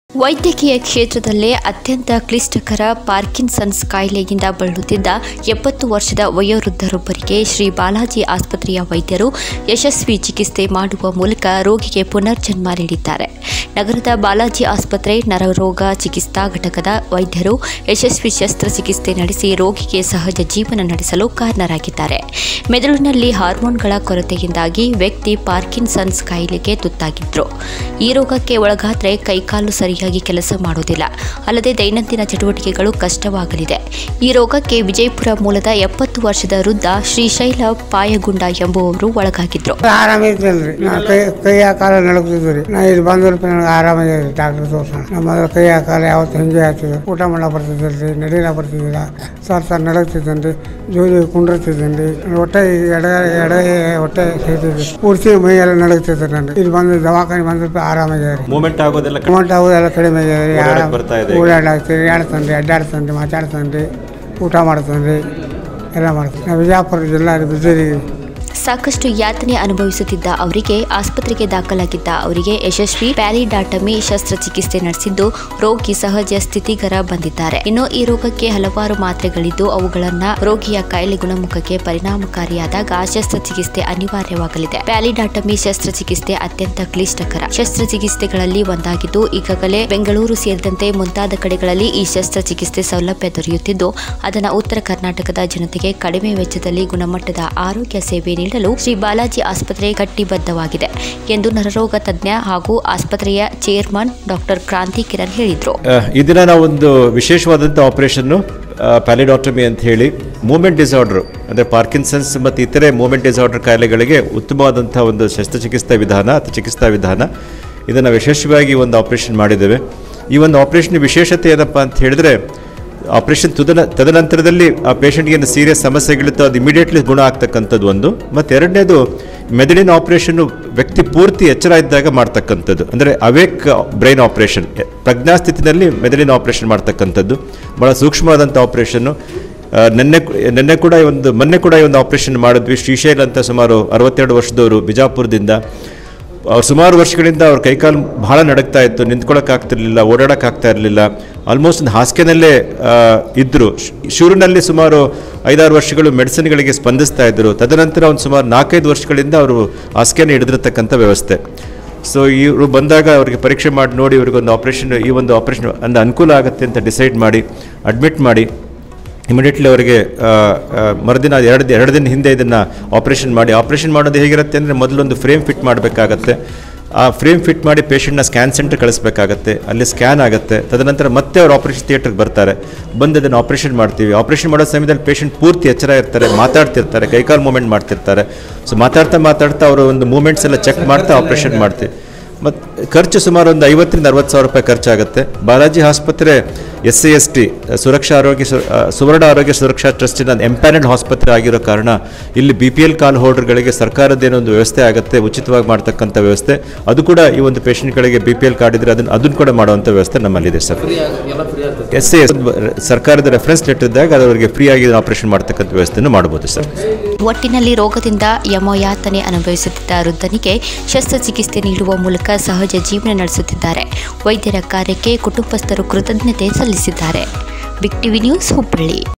ವೈದ್ಯಕೀಯ ಕ್ಷೇತ್ರದಲ್ಲೇ ಅತ್ಯಂತ ಕ್ಲಿಷ್ಟಕರ ಪಾರ್ಕಿನ್ಸನ್ಸ್ ಕಾಯಿಲೆಯಿಂದ ಬಳಲುತ್ತಿದ್ದ ಎಪ್ಪತ್ತು ವರ್ಷದ ವಯೋವೃದ್ಧರೊಬ್ಬರಿಗೆ ಶ್ರೀ ಬಾಲಾಜಿ ಆಸ್ಪತ್ರೆಯ ವೈದ್ಯರು ಯಶಸ್ವಿ ಚಿಕಿತ್ಸೆ ಮಾಡುವ ಮೂಲಕ ರೋಗಿಗೆ ಪುನರ್ಜನ್ಮ ನೀಡಿದ್ದಾರೆ ನಗರದ ಬಾಲಾಜಿ ಆಸ್ಪತ್ರೆ ನರರೋಗ ಚಿಕಿತ್ಸಾ ಘಟಕದ ವೈದ್ಯರು ಯಶಸ್ವಿ ಶಸ್ತ್ರಚಿಕಿತ್ಸೆ ನಡೆಸಿ ರೋಗಿಗೆ ಸಹಜ ಜೀವನ ನಡೆಸಲು ಕಾರಣರಾಗಿದ್ದಾರೆ ಮೆದುಳಿನಲ್ಲಿ ಹಾರ್ಮೋನ್ಗಳ ಕೊರತೆಯಿಂದಾಗಿ ವ್ಯಕ್ತಿ ಪಾರ್ಕಿನ್ಸನ್ಸ್ ಕಾಯಿಲೆಗೆ ತುತ್ತಾಗಿದ್ರು ಈ ರೋಗಕ್ಕೆ ಒಳಗಾದ್ರೆ ಕೈಕಾಲು ಸರಿಯಾಗಿ ಕೆಲಸ ಮಾಡುವುದಿಲ್ಲ ಅಲ್ಲದೆ ದೈನಂದಿನ ಚಟುವಟಿಕೆಗಳು ಕಷ್ಟವಾಗಲಿದೆ ಈ ರೋಗಕ್ಕೆ ವಿಜಯಪುರ ಮೂಲದ ಎಪ್ಪತ್ತು ವರ್ಷದ ವೃದ್ಧ ಶ್ರೀಶೈಲ ಪಾಯಗುಂಡ ಎಂಬುವವರು ಒಳಗಾಗಿದ್ರು ಆರಾಮಿದ್ರಲ್ರಿ ನಾ ಕೈ ಕೈ ಕಾಲ ನಡಕ್ತಿದ್ವಿ ರೀ ನಾ ಇಲ್ಲಿ ಬಂದ ನನಗೆ ಆರಾಮಾಗಿದೆ ಡಾಕ್ಟರ್ ತೋರ್ಸೋಣ ನಮ್ಮ ಮೊದಲು ಕೈ ಕಾಲ ಯಾವತ್ತು ಹಿಂಗೆ ಆಗ್ತಿದ್ರು ಊಟ ಮಾಡಕ್ ಬರ್ತಿದ್ದಿಲ್ಲ ರೀ ನಡಿನ ಬರ್ತಿದ್ದಿಲ್ಲ ಸರ್ ಸರ್ ನಡಕ್ತಿದ್ದೇನೆ ರೀ ಜೋಲಿ ಕುಂಡಿರ್ತಿದ್ದೇನೆ ರೀ ಹೊಟ್ಟೆ ಎಡ ಎಡ ಹೊಟ್ಟೆ ಸೇರ್ತಿದ್ವಿ ಪೂರ್ತಿ ಮೈ ಎಲ್ಲ ನಡಕ್ತಿದ್ದೆ ನಾನು ಇಲ್ಲಿ ಬಂದು ದವಾಖಾನೆ ಬಂದ್ರೆ ಆರಾಮಾಗಿದೆ ರೀ ಮೂಮೆಂಟ್ ಆಗೋದೆಲ್ಲ ಕಡಿಮೆ ಅಮೌಂಟ್ ಆಗೋದೆಲ್ಲ ಕಡಿಮೆ ಆಗಿದೆ ರೀ ಓಡಾಡಕ್ ಬರ್ತಾ ಇದೆ ಈಗ. ಓಡಾಡ್ತೀರಿ ಆಡ್ತಾನೆ ರೀ ಅಡ್ಡಾಡ್ತಾನೆ ರೀ ಮಾತಾಡ್ತಾನೆ ರೀ ಊಟ ಮಾಡ್ತಾನೆ ರೀ ಎಲ್ಲ ಮಾಡ್ತಾನೆ ನಾವು ವಿಜಯಪುರ ಜಿಲ್ಲಾ ರೀ ಬಿದ್ದರಿ ಸಾಕಷ್ಟು ಯಾತನೆ ಅನುಭವಿಸುತ್ತಿದ್ದ ಅವರಿಗೆ ಆಸ್ಪತ್ರೆಗೆ ದಾಖಲಾಗಿದ್ದ ಅವರಿಗೆ ಯಶಸ್ವಿ ಪ್ಯಾಲಿಡಾಟಮಿ ಶಸ್ತ್ರಚಿಕಿತ್ಸೆ ನಡೆಸಿದ್ದು ರೋಗಿ ಸಹಜ ಸ್ಥಿತಿಗರ ಬಂದಿದ್ದಾರೆ ಇನ್ನು ಈ ರೋಗಕ್ಕೆ ಹಲವಾರು ಮಾತ್ರೆಗಳಿದ್ದು ಅವುಗಳನ್ನ ರೋಗಿಯ ಕಾಯಿಲೆ ಗುಣಮುಖಕ್ಕೆ ಪರಿಣಾಮಕಾರಿಯಾದಾಗ ಶಸ್ತ್ರಚಿಕಿತ್ಸೆ ಅನಿವಾರ್ಯವಾಗಲಿದೆ ಪ್ಯಾಲಿಡಾಟಮಿ ಶಸ್ತ್ರಚಿಕಿತ್ಸೆ ಅತ್ಯಂತ ಕ್ಲಿಷ್ಟಕರ ಶಸ್ತ್ರಚಿಕಿತ್ಸೆಗಳಲ್ಲಿ ಒಂದಾಗಿದ್ದು ಈಗಾಗಲೇ ಬೆಂಗಳೂರು ಸೇರಿದಂತೆ ಮುಂತಾದ ಕಡೆಗಳಲ್ಲಿ ಈ ಶಸ್ತ್ರಚಿಕಿತ್ಸೆ ಸೌಲಭ್ಯ ದೊರೆಯುತ್ತಿದ್ದು ಅದನ್ನು ಉತ್ತರ ಕರ್ನಾಟಕದ ಜನತೆಗೆ ಕಡಿಮೆ ವೆಚ್ಚದಲ್ಲಿ ಗುಣಮಟ್ಟದ ಆರೋಗ್ಯ ಸೇವೆ ನೀಡಲು ಶ್ರೀ ಬಾಲಾಜಿ ಆಸ್ಪತ್ರೆ ಕಟ್ಟಿಬದ್ಧವಾಗಿದೆ ಎಂದು ನರರೋಗ ತಜ್ಞ ಹಾಗೂ ಆಸ್ಪತ್ರೆಯ ಚೇರ್ಮನ್ ಡಾಕ್ಟರ್ ಕ್ರಾಂತಿ ಕಿರಣ್ ಹೇಳಿದರು ಅಹ್, ಈ ದಿನ ನಾವೊಂದು ವಿಶೇಷವಾದಂಥ ಆಪರೇಷನ್ನು ಪ್ಯಾಲಿಡಾಟಮಿ ಅಂತ ಹೇಳಿ ಮೂಮೆಂಟ್ ಡಿಸಾರ್ಡರ್ ಅಂದರೆ ಪಾರ್ಕಿನ್ಸನ್ಸ್ ಮತ್ತು ಇತರೆ ಮೂಮೆಂಟ್ ಡಿಸಾರ್ಡರ್ ಕಾಯಿಲೆಗಳಿಗೆ ಉತ್ತಮವಾದಂಥ ಒಂದು ಶಸ್ತ್ರಚಿಕಿತ್ಸಾ ವಿಧಾನ ಅಥವಾ ಚಿಕಿತ್ಸಾ ವಿಧಾನ ಇದನ್ನು ಯಶಸ್ವಿಯಾಗಿ ಒಂದು ಆಪರೇಷನ್ ಮಾಡಿದ್ದೇವೆ ಈ ಒಂದು ಆಪರೇಷನ್ ವಿಶೇಷತೆ ಏನಪ್ಪ ಅಂತ ಹೇಳಿದ್ರೆ ಆಪರೇಷನ್ ತುದನ ತದನಂತರದಲ್ಲಿ ಆ ಪೇಷಂಟ್ಗೆ ಏನು ಸೀರಿಯಸ್ ಸಮಸ್ಯೆಗಳಿತ್ತು ಅದು ಇಮಿಡಿಯೇಟ್ಲಿ ಗುಣ ಆಗ್ತಕ್ಕಂಥದ್ದು ಒಂದು ಮತ್ತು ಎರಡನೇದು ಮೆದುಳಿನ ಆಪರೇಷನ್ನು ವ್ಯಕ್ತಿ ಪೂರ್ತಿ ಎಚ್ಚರ ಇದ್ದಾಗ ಮಾಡ್ತಕ್ಕಂಥದ್ದು ಅಂದರೆ ಅವೇಕ್ ಬ್ರೈನ್ ಆಪರೇಷನ್ ಪ್ರಜ್ಞಾಸ್ಥಿತಿನಲ್ಲಿ ಮೆದುಳಿನ ಆಪರೇಷನ್ ಮಾಡ್ತಕ್ಕಂಥದ್ದು ಭಾಳ ಸೂಕ್ಷ್ಮವಾದಂಥ ಆಪರೇಷನ್ನು ಆ, ನಿನ್ನೆ ನಿನ್ನೆ ಕೂಡ ಈ ಒಂದು ಮೊನ್ನೆ ಕೂಡ ಈ ಒಂದು ಆಪರೇಷನ್ ಮಾಡಿದ್ವಿ ಶ್ರೀಶೈಲ್ ಅಂತ ಸುಮಾರು ಅರವತ್ತೆರಡು ವರ್ಷದವರು ಬಿಜಾಪುರದಿಂದ ಅವ್ರು ಸುಮಾರು ವರ್ಷಗಳಿಂದ ಅವ್ರ ಕೈಕಾಲು ಬಹಳ ನಡಕ್ತಾ ಇತ್ತು ನಿಂತ್ಕೊಳ್ಳೋಕ್ಕಾಗ್ತಿರ್ಲಿಲ್ಲ ಓಡಾಡೋಕ್ಕಾಗ್ತಾ ಇರಲಿಲ್ಲ ಆಲ್ಮೋಸ್ಟ್ ಒಂದು ಹಾಸಿಗೆನಲ್ಲೇ ಆ, ಇದ್ರು ಶ್- ಶುರುನಲ್ಲಿ ಸುಮಾರು ಐದಾರು ವರ್ಷಗಳು ಮೆಡಿಸಿನ್ಗಳಿಗೆ ಸ್ಪಂದಿಸ್ತಾ ಇದ್ದರು ತದನಂತರ ಒಂದು ಸುಮಾರು ನಾಲ್ಕೈದು ವರ್ಷಗಳಿಂದ ಅವರು ಹಾಸಿಗೆನ ಹಿಡಿದಿರ್ತಕ್ಕಂಥ ವ್ಯವಸ್ಥೆ ಸೊ ಇವರು ಬಂದಾಗ ಅವರಿಗೆ ಪರೀಕ್ಷೆ ಮಾಡಿ ನೋಡಿ ಇವ್ರಿಗೊಂದು ಆಪರೇಷನ್ ಈ ಒಂದು ಆಪರೇಷನ್ ಒಂದು ಅನುಕೂಲ ಆಗುತ್ತೆ ಅಂತ ಡಿಸೈಡ್ ಮಾಡಿ ಅಡ್ಮಿಟ್ ಮಾಡಿ ಇಮಿಡಿಯೇಟ್ಲಿ ಅವರಿಗೆ ಆ, ಆ, ಮರುದಿನ ಎರಡು ದಿ- ಎರಡು ದಿನ ಹಿಂದೆ ಇದನ್ನು ಆಪರೇಷನ್ ಮಾಡಿ ಆಪರೇಷನ್ ಮಾಡೋದು ಹೇಗಿರುತ್ತೆ ಅಂದರೆ ಮೊದಲೊಂದು ಫ್ರೇಮ್ ಫಿಟ್ ಮಾಡಬೇಕಾಗತ್ತೆ ಆ ಫ್ರೇಮ್ ಫಿಟ್ ಮಾಡಿ ಪೇಷಂಟ್ನ ಸ್ಕ್ಯಾನ್ ಸೆಂಟರ್ ಕಳಿಸ್ಬೇಕಾಗತ್ತೆ ಅಲ್ಲಿ ಸ್ಕ್ಯಾನ್ ಆಗುತ್ತೆ ತದನಂತರ ಮತ್ತೆ ಅವ್ರು ಆಪರೇಷನ್ ಥಿಯೇಟ್ರಿಗೆ ಬರ್ತಾರೆ ಬಂದು ಅದನ್ನು ಆಪರೇಷನ್ ಮಾಡ್ತೀವಿ ಆಪರೇಷನ್ ಮಾಡೋ ಸಮಯದಲ್ಲಿ ಪೇಷಂಟ್ ಪೂರ್ತಿ ಎಚ್ಚರ ಇರ್ತಾರೆ ಮಾತಾಡ್ತಿರ್ತಾರೆ ಕೈಕಾಲು ಮೂಮೆಂಟ್ ಮಾಡ್ತಿರ್ತಾರೆ ಸೊ ಮಾತಾಡ್ತಾ ಮಾತಾಡ್ತಾ ಅವರು ಒಂದು ಮೂಮೆಂಟ್ಸ್ ಎಲ್ಲ ಚೆಕ್ ಮಾಡ್ತಾ ಆಪರೇಷನ್ ಮಾಡ್ತೀವಿ ಮತ್ತು ಖರ್ಚು ಸುಮಾರು ಒಂದು ಐವತ್ತರಿಂದ ಅರವತ್ತು ಸಾವಿರ ರೂಪಾಯಿ ಖರ್ಚಾಗುತ್ತೆ ಬಾಲಾಜಿ ಆಸ್ಪತ್ರೆ S C S T Suraksha Arogya ಸು- ಆ, ಸುವರ್ಣ ಆರೋಗ್ಯ ಸುರಕ್ಷಾ ಟ್ರಸ್ಟಿನ ಎಂಪ್ಯಾನೆಡ್ ಆಸ್ಪತ್ರೆ ಆಗಿರೋ ಕಾರಣ ಇಲ್ಲಿ ಬಿ ಪಿ ಎಲ್ ಕಾಲ್ ಹೋಲ್ಡರ್ಗಳಿಗೆ ಸರ್ಕಾರದ್ದೇನೋ ಒಂದು ವ್ಯವಸ್ಥೆ ಆಗುತ್ತೆ ಉಚಿತವಾಗಿ ಮಾಡ್ತಕ್ಕಂಥ ವ್ಯವಸ್ಥೆ ಅದು ಕೂಡ ಈ ಒಂದು ಪೇಷಂಟ್ಗಳಿಗೆ ಬಿ ಪಿ ಎಲ್ ಕಾರ್ಡ್ ಇದ್ರೆ ಅದನ್ನು ಅದನ್ನು ಕೂಡ ಮಾಡುವಂಥ ವ್ಯವಸ್ಥೆ ನಮ್ಮಲ್ಲಿದೆ ಸರ್ ಎಸ್ ಸಿ ಎಸ್ ಸರ್ಕಾರದ ರೆಫರೆನ್ಸ್ ಲೆಟರ್ ಇದ್ದಾಗ ಅದು ಅವರಿಗೆ ಫ್ರೀ ಆಗಿ ಆಪರೇಷನ್ ಮಾಡ್ತಕ್ಕಂಥ ವ್ಯವಸ್ಥೆಯನ್ನು ಮಾಡ್ಬೋದು ಸರ್ ಒಟ್ಟಿನಲ್ಲಿ ರೋಗದಿಂದ ಯಮಯಾತನೆ ಅನುಭವಿಸುತ್ತಿದ್ದ ವೃದ್ಧನಿಗೆ ಶಸ್ತ್ರಚಿಕಿತ್ಸೆ ನೀಡುವ ಮೂಲಕ ಸಹಜ ಜೀವನ ನಡೆಸುತ್ತಿದ್ದಾರೆ ವೈದ್ಯರ ಕಾರ್ಯಕ್ಕೆ ಕುಟುಂಬಸ್ಥರು ಕೃತಜ್ಞತೆ ಸಲ್ಲಿಸಿದ್ದಾರೆ ಬಿಗ್ ಟಿವಿ ನ್ಯೂಸ್ ಹುಬ್ಬಳ್ಳಿ